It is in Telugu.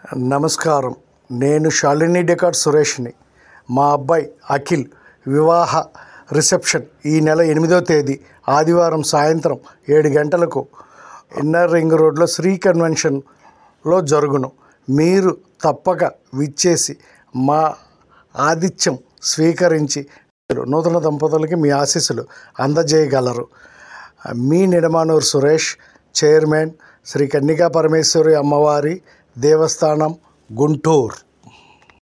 నమస్కారం నేను శాలిని డెకాట్ సురేష్ని మా అబ్బాయి అఖిల్ వివాహ రిసెప్షన్ ఈ నెల ఎనిమిదో తేదీ ఆదివారం సాయంత్రం ఏడు గంటలకు ఇన్నర్ రింగ్ రోడ్లో శ్రీ కన్వెన్షన్లో జరుగును మీరు తప్పక విచ్చేసి మా ఆతిథ్యం స్వీకరించి నూతన దంపతులకి మీ ఆశీస్సులు అందజేయగలరు మీ నిడమానూరు సురేష్ చైర్మన్ శ్రీ కన్నికా పరమేశ్వరి అమ్మవారి దేవస్థానం గుంటూరు